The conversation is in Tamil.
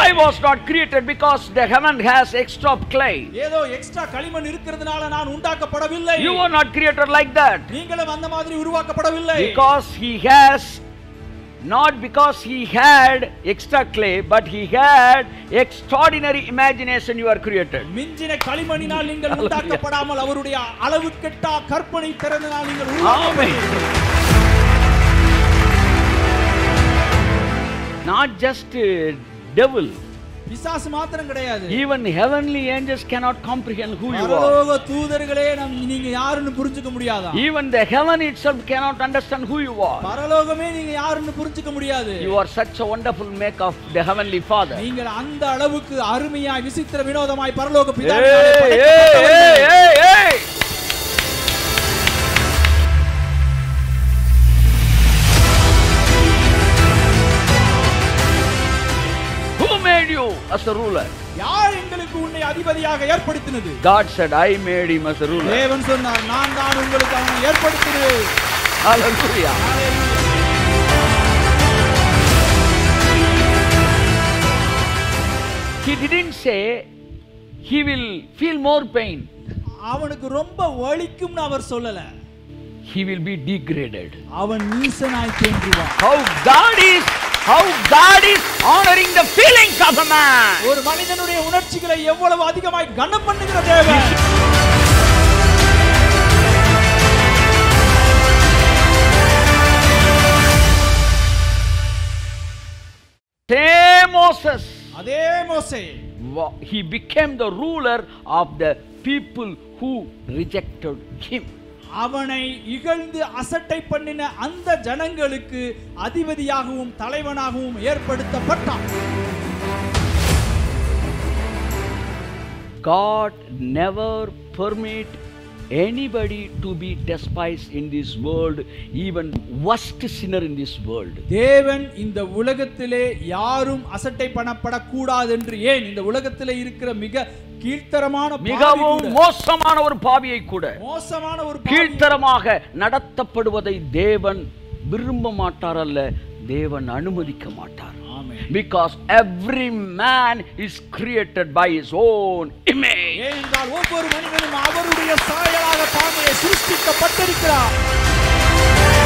I was not created because the heaven has extra clay. ஏதோ எக்ஸ்ட்ரா களிமண் இருக்கிறதுனால நான் உண்டாக்கப்படவில்லை You were not created like that. நீங்களும் அந்த மாதிரி உருவாக்கப்படவில்லை Because he has, not because he had extra clay, but he had extraordinary imagination you are created. மிஞ்சின களிமணினால் நீங்கள் Hallelujah. உண்டாக்கப்படாமல் அவருடைய அளவு கெட்டா கற்பனை திறனால் நீங்கள் Amen. உருவாக்கப்பட்டீர்கள். Not just uh, devil. பிசாசு மாத்திரம் கிடையாது Even heavenly angels cannot comprehend who you are. பரலோக தூதர்களே நம் நீங்க யாருன்னு புரிஞ்சுக்க முடியாதா Even the heaven itself cannot understand who you are. பரலோகமே நீங்க யாருன்னு புரிஞ்சுக்க முடியாது You are such a wonderful make of the heavenly Father. நீங்கள் அந்த அளவுக்கு அருமையாய் விசித்திர வினோதமாய் பரலோக Hey, பிதாவினாலே hey, படைக்கப்பட்டவர்கள். hey, hey, hey. Who made you as a ruler? யார் எங்களுக்கு உன்னை அதிபதியாக ஏற்படுத்தினது God said, I made him as a ruler. தேவன் சொன்னார் நான் தான் உங்களுக்கு அவனை ஏற்படுத்தினது Hallelujah. He didn't say he will feel more pain. அவனுக்கு ரொம்ப வலிக்கும்னு அவர் சொல்லல He will be degraded. அவன் நீசனாய் தோன்றுவான் How God is, how God is honoring the feelings of a man. ஒரு மனிதனுடைய உணர்ச்சிகளை எவ்வளவு அதிகமாய் கனம் பண்ணுகிற தேவன் Same Moses, அதே மோசே wa- he became the ruler of the people who rejected him. அவனை இகழ்ந்து அசட்டை பண்ணின அந்த ஜனங்களுக்கு அதிபதியாகவும் தலைவனாகவும் ஏற்படுத்தப்பட்டான் God never permit anybody to be despised in this world, even worst sinner in this world. தேவன் இந்த உலகத்திலே யாரும் அசட்டை பண்ணப்படக்கூடாது என்று ஏன் இந்த உலகத்திலே இருக்கிற மிக கீழ்த்தரமான பாவி மிகவும் கூட, மோசமான ஒரு பாவியை கூட மோசமான ஒரு பாவி கீழ்த்தரமாக நடத்தப்படுவதை தேவன் விரும்ப மாட்டார் அல்ல தேவன் அனுமதிக்க மாட்டார் ஆமென். because every man is created by his own image ஏனென்றால் ஒவ்வொரு மனிதனும் அவருடைய சாயலாக தாமே சிருஷ்டிக்கப்பட்டிருக்கிறார்